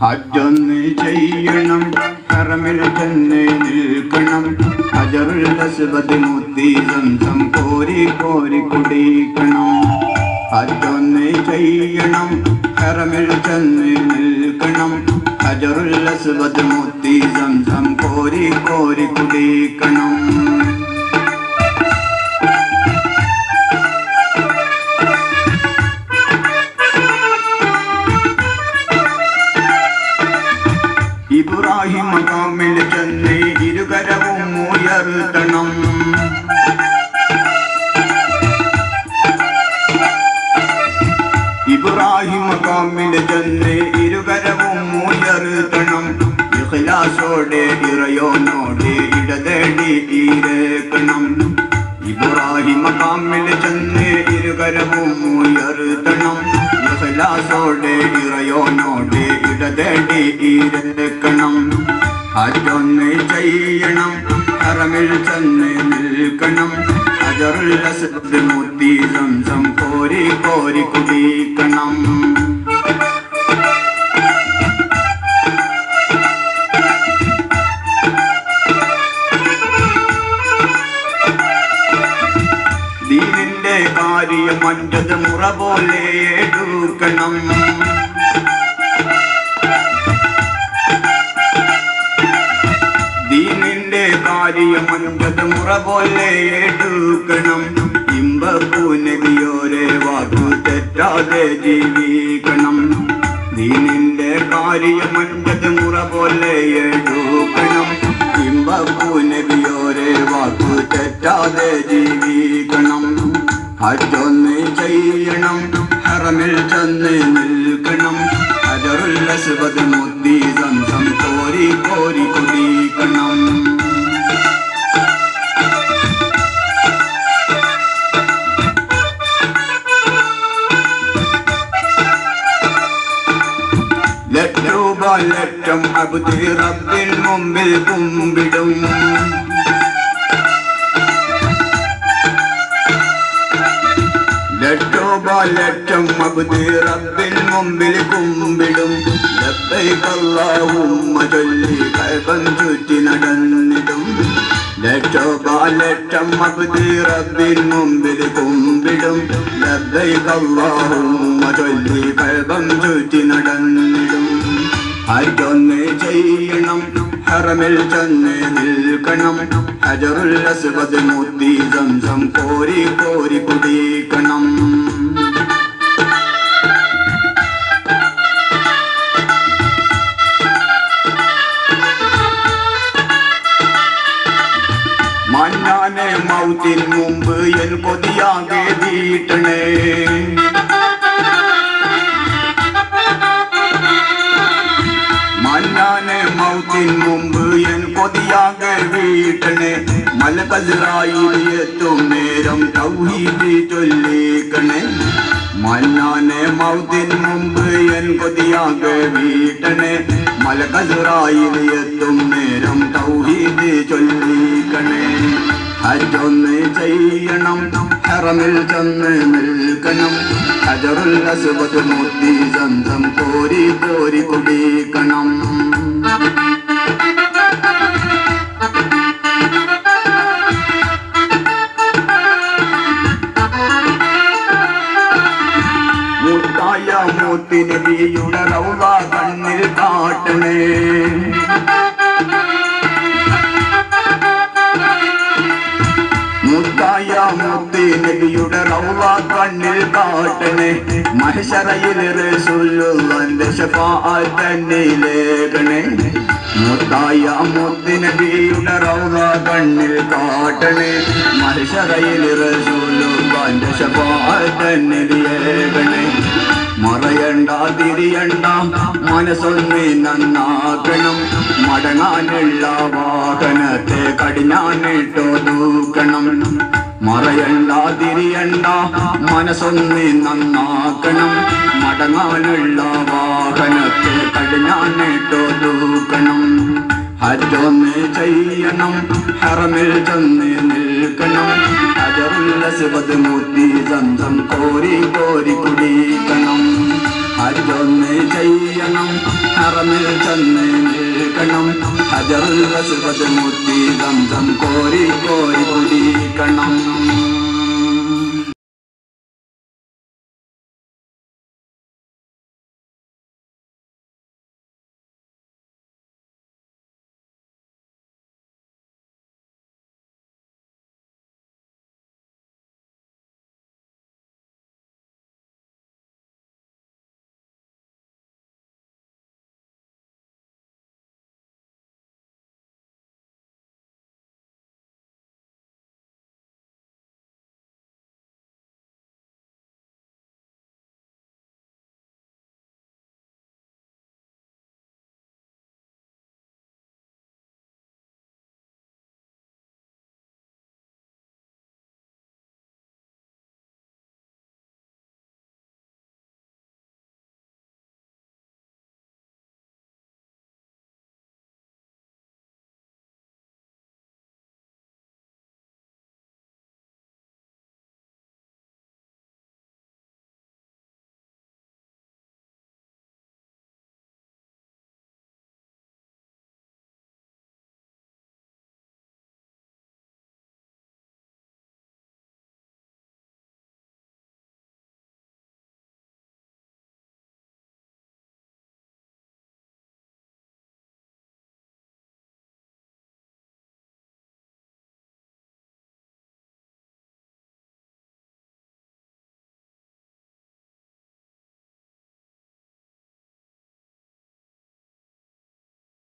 ഹജ്ജൊന്ന് ചെയ്യണം ഹറമിൽ തന്നെ നിൽക്കണം ഹജറുൽ അസ്വദ് മുത്തി സംസം കോരി കോരി കുടിക്കണം ഹജ്ജൊന്ന് ചെയ്യണം ഹറമിൽ തന്നെ നിൽക്കണം ഹജറുൽ അസ്വദ് മുത്തി സംസം കോരി കോരി കുടിക്കണം ഇബ്രാഹിം മകാമിൽ ചെന്ന് ഇരുകരവും ഉയർത്തണം ഇബ്രാഹിം മകാമിൽ ചെന്ന് ഇരുകരവും ഉയർത്തണം ഇഖ്ലാസോടെ ഇറയോനോട് ഇടതേടി ഇരക്കണം ഇബ്രാഹിം മകാമിൽ ചെന്ന് ഇരുകരവും ഉയർത്തണം ഇഖ്ലാസോടെ ഇറയോനോട് ഇടതേടി ഇരക്കണം ഹജ്ജൊന്ന് ചെയ്യണം ഹറമിൽ ചെന്ന് നിൽക്കണം ഹജറുൽ അസ്വദ് മുത്തി സംസം കോരി കോരി കുടിക്കണം ദീനിന്റെ കാര്യം അഞ്ചത് മുറ പോലെ എടുക്കണം ദീനിന്റെ കാര്യം അഞ്ചത് മുറ പോലെ എടുക്കണം ഇമ്പപ്പൂ നബിയോരെ വാക്കു തെറ്റാതെ ജീവിക്കണം ദീനിന്റെ കാര്യം അഞ്ചത് മുറ പോലെ എടുക്കണം ഇമ്പപ്പൂ നബിയോരെ വാക്കു തെറ്റാതെ ജീവിക്കണം ഹജ്ജൊന്ന് ചെയ്യണം ഹറമിൽ ചെന്ന് നിൽക്കണം ഹജറുൽ അസ്വദ് മുത്തി സംസം കോരി കോരി കുടിക്കണം ലക്ഷോപ ലക്ഷം അബുദി റബ്ബിൽ മുമ്പിൽ കുമ്പിടും ലക്ഷോപ ലക്ഷം അബുദി റബ്ബിൽ മുമ്പിൽ കുമ്പിടും ലബ്ബൈകല്ലാഹുമ്മ ചൊല്ലി കൈബം ചുറ്റി നടന്നിടും ലക്ഷോപ ലക്ഷം അബുദി റബ്ബിൽ മുമ്പിൽ കുമ്പിടും ലബ്ബൈകല്ലാഹുമ്മ ചൊല്ലി കൈബം ചുറ്റി നടന്നിടും ഹജ്ജൊന്ന് ചെയ്യണം ഹറമിൽ ചെന്ന് നിൽക്കണം ഹജറുൽ അസ്വദ് മുത്തി സംസം കോരി കോരി കുടിക്കണം മഞ്ഞാനെ മൗത്തിൻ മുമ്പ് എൻ കൊതിയാകെ വീട്ടണേ മഞ്ഞാനെ മൗത്തിൻ മുമ്പ് എൻ കൊതിയാകെ വീട്ടണേ മലകതിറായി എത്തും നേരം തൗഹീദ് ചൊല്ലിക്കണേ മഞ്ഞാനെ മൗത്തിൻ മുമ്പ് എൻ കൊതിയാകെ വീട്ടണേ മലകതിറായി എത്തും നേരം തൗഹീദ് ചൊല്ലിക്കണേ ഹജ്ജൊന്ന് ചെയ്യണം ഹറമിൽ ചെന്ന് നിൽക്കണം ഹജറുൽ അസ്വദ് മുത്തി സംസം കോരി കോരി കുടിക്കണം മുത്തായ മൂത്തി നബിയുടെ റൗള കണ്ണിൽ കാട്ടണേ മുത്തായ മുത്തി നബിയുടെ റൗള കണ്ണിൽ കാട്ടണേ മഹശറയിൽ റസൂലുള്ളാന്റെ ശഫാഅത്തന്നിലേകണേ മുത്തായ മുത്തി നബിയുടെ റൗള കണ്ണിൽ കാട്ടണേ മഹശറയിൽ റസൂലുള്ളാന്റെ ശഫാഅത്തന്നിലേകണേ മറയണ്ട തിരിയണ്ട മനസ്സൊന്ന് നന്നാക്കണം മടങ്ങാനുള്ള വാഹനത്തെ കടിഞ്ഞാനിട്ടോ തൂക്കണം മറയണ്ട തിരിയണ്ട മനസ്സൊന്ന് നന്നാക്കണം മടങ്ങാനുള്ള വാഹനത്തെ കടിഞ്ഞാനിട്ടോ തൂക്കണം ഹജ്ജൊന്ന് ചെയ്യണം ഹറമിൽ ചെന്ന് നിൽക്കണം ഹജറുൽ അസ്വദ് മുത്തി സംസം കോരി കോരി കുടിക്കണം ഹജ്ജൊന്ന് ചെയ്യണം ഹറമിൽ ചെന്ന് നിൽക്കണം ഹജറുൽ അസ്വദ് മുത്തി ദം ദം കോരി കോരി കുടിക്കണം